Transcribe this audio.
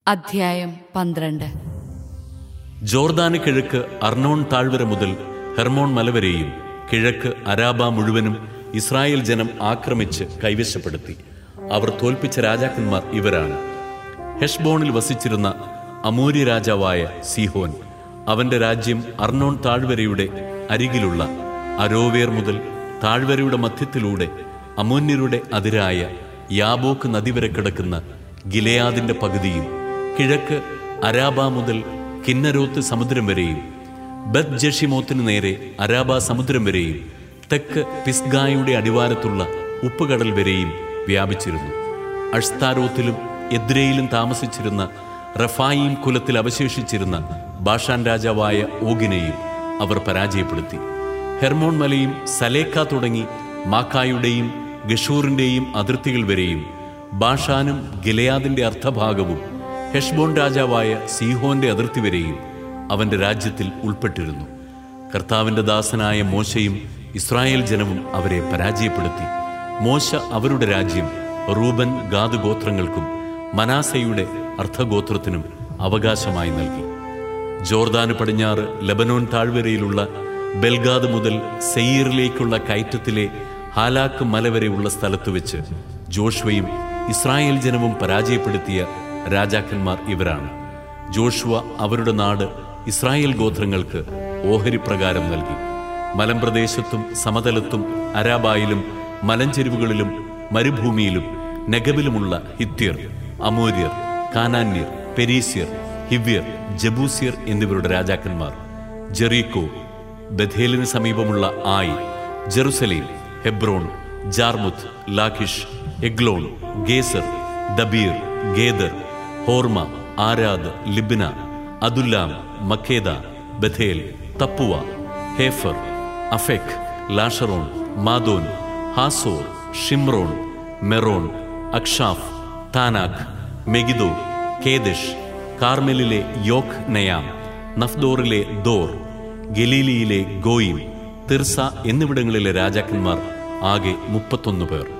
അധ്യായം പന്ത്രണ്ട് ജോർദാന് കിഴക്ക് അർണോൺ താഴ്വര മുതൽ ഹെർമോൺ മല വരെയും കിഴക്ക് അരാബ മുഴുവനും ഇസ്രായേൽ ജനം ആക്രമിച്ച് കൈവശപ്പെടുത്തി അവർ തോൽപ്പിച്ച രാജാക്കന്മാർ ഇവരാണ് ഹെഷ്ബോണിൽ വസിച്ചിരുന്ന അമൂര്യ രാജാവായ സീഹോൻ അവന്റെ രാജ്യം അർണോൺ താഴ്വരയുടെ അരികിലുള്ള അരോവേർ മുതൽ താഴ്വരയുടെ മധ്യത്തിലൂടെ അമൂന്യരുടെ അതിരായ യാബോക്ക് നദി വരെ കിടക്കുന്ന ഗിലയാദിന്റെ പകുതിയും കിഴക്ക് അരാബ മുതൽ കിന്നരോത്ത് സമുദ്രം വരെയും ബത് ജഷിമോത്തിന് നേരെ അരാബ സമുദ്രം വരെയും തെക്ക് പിസ്ഗായുടെ അടിവാരത്തുള്ള ഉപ്പുകടൽ വരെയും വ്യാപിച്ചിരുന്നു അഷ്താരോത്തിലും എദ്രയിലും താമസിച്ചിരുന്ന റഫായിം കുലത്തിൽ അവശേഷിച്ചിരുന്ന ബാഷാൻ രാജാവായ ഓഗിനെയും അവർ പരാജയപ്പെടുത്തി ഹെർമോൺ മലയും സലേക്ക തുടങ്ങി മാക്കായുടെയും ഗഷൂറിന്റെയും അതിർത്തികൾ വരെയും ബാഷാനും ഗിലയാദിന്റെ അർദ്ധഭാഗവും ഹെഷ്ബോൺ രാജാവായ സീഹോന്റെ അതിർത്തി വരെയും അവന്റെ രാജ്യത്തിൽ ഉൾപ്പെട്ടിരുന്നു കർത്താവിന്റെ ദാസനായ മോശയും ഇസ്രായേൽ ജനവും അവരെ പരാജയപ്പെടുത്തി മോശ അവരുടെ രാജ്യം റൂബൻ ഗാദ് ഗോത്രങ്ങൾക്കും മനാസയുടെ അർദ്ധഗോത്രത്തിനും അവകാശമായി നൽകി ജോർദാന് പടിഞ്ഞാറ് ലബനോൻ താഴ്വരയിലുള്ള ബെൽഗാദ് മുതൽ സെയ്യറിലേക്കുള്ള കയറ്റത്തിലെ ഹാലാക്ക് മല വരെയുള്ള സ്ഥലത്ത് വെച്ച് ജോഷുവയും ഇസ്രായേൽ ജനവും പരാജയപ്പെടുത്തിയ രാജാക്കന്മാർ ഇവരാണ് ജോഷുവ അവരുടെ നാട് ഇസ്രായേൽ ഗോത്രങ്ങൾക്ക് ഓഹരി പ്രകാരം നൽകി മലമ്പ്രദേശത്തും സമതലത്തും അരാബായിലും മലഞ്ചെരുവുകളിലും മരുഭൂമിയിലും നഗബിലുമുള്ള ഹിത്യർ അമൂര്യർ കാനാന്യർ പെരീസ്യർ ഹിവ്യർ ജബൂസ്യർ എന്നിവരുടെ രാജാക്കന്മാർ ജെറീക്കോ ബഥേലിന് സമീപമുള്ള ആയി Jerusalem Hebron Jarmuth Lachish Eglon Gezer Debir Geder Hormah Arad Libnah Adullam Makkedah Bethel Tappuah Hepher Aphek Lasharon Madon Hazor Shimron Meron Achshaph Taanach Megiddo Kedesh കാർമെലിലെ യോഖ് നയാം നഫ്ദോറിലെ ദോർ ഗലീലിയിലെ ഗോയിം തിർസ എന്നിവിടങ്ങളിലെ രാജാക്കന്മാർ ആകെ മുപ്പത്തൊന്ന് പേർ